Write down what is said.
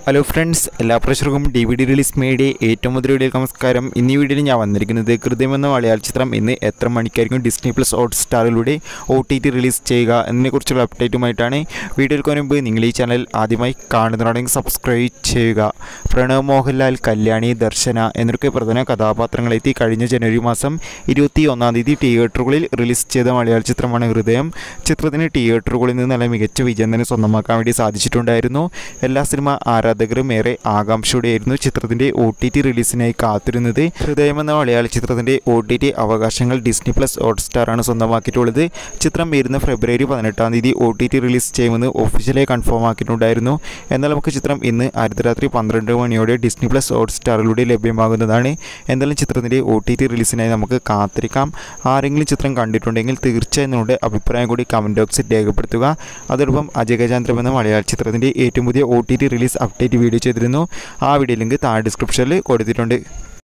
hello friends എല്ലാ പ്രേക്ഷകർക്കും D V D release മേയുടെ ഏറ്റവും മുതൽ വീഡിയോ നമസ്കാരം ഇന്ന് ഈ വീഡിയോയിൽ ഞാൻ വന്നിരിക്കുന്നത് ഹൃദയം എന്ന മലയാള ചിത്രം ഇന്ന് എത്ര മണിക്കായിരിക്കും ഡിസ്നി പ്ലസ് ഹോട്ട് സ്റ്റാറിലൂടെ ഒ ടി ടി റിലീസ് ചെയ്യുക എന്നതിനെക്കുറിച്ചുള്ള അപ്ഡേറ്റുമായിട്ടാണ് വീഡിയോയ്ക്ക് മുൻപ് നിങ്ങൾ ഈ ചാനൽ ആദ്യമായി കാണുന്നതാണെങ്കിൽ സബ്സ്ക്രൈബ് ചെയ്യുക പ്രണവ് മോഹൻലാൽ കല്യാണി ദർശന എന്നൊക്കെ പ്രധാന കഥാപാത്രങ്ങളെത്തി കഴിഞ്ഞ ജനുവരി മാസം ഇരുപത്തി ഒന്നാം തീയതി തിയേറ്ററുകളിൽ റിലീസ് ചെയ്ത മലയാള ചിത്രമാണ് ഹൃദയം ചിത്രത്തിന് തിയേറ്ററുകളിൽ നിന്ന് നല്ല മികച്ച വിജയം തന്നെ സ്വന്തമാക്കാൻ വേണ്ടി സാധിച്ചിട്ടുണ്ടായിരുന്നു എല്ലാ സിനിമ ആരാധകരും ഏറെ ആകാംക്ഷയോടെയായിരുന്നു ചിത്രത്തിൻ്റെ ഒ ടി ടി റിലീസിനായി കാത്തിരുന്നത് ഹൃദയം എന്ന മലയാള ചിത്രത്തിൻ്റെ ഒ ടി ടി അവകാശങ്ങൾ ഡിസ്നി പ്ലസ് ഹോട്ട്സ്റ്റാറാണ് സ്വന്തമാക്കിയിട്ടുള്ളത് ചിത്രം വരുന്ന ഫെബ്രുവരി പതിനെട്ടാം തീയതി ഒ ടി ടി റിലീസ് ചെയ്യുമെന്ന് ഒഫീഷ്യലായി കൺഫേം ആക്കിയിട്ടുണ്ടായിരുന്നു എന്നാൽ നമുക്ക് ചിത്രം ഇന്ന് അർദ്ധരാത്രി പന്ത്രണ്ട് മണിയോടെ ഡിസ്നി പ്ലസ് ഹോട്ട്സ്റ്റാറിലൂടെ ലഭ്യമാകുന്നതാണ് എന്തായാലും ചിത്രത്തിൻ്റെ ഒ ടി ടി റിലീസിനായി നമുക്ക് കാത്തിരിക്കാം ആരെങ്കിലും ചിത്രം കണ്ടിട്ടുണ്ടെങ്കിൽ തീർച്ചയായും നിങ്ങളുടെ അഭിപ്രായം കൂടി കമൻറ്റ് ബോക്സിൽ രേഖപ്പെടുത്തുക അതോടൊപ്പം അജയചന്ദ്രം എന്ന മലയാള ചിത്രത്തിൻ്റെ ഏറ്റവും പുതിയ O T T release update video ചെയ്തിരുന്നു ആ വീഡിയോ ലിങ്ക് താഴെ ഡിസ്ക്രിപ്ഷനിൽ കൊടുത്തിട്ടുണ്ട്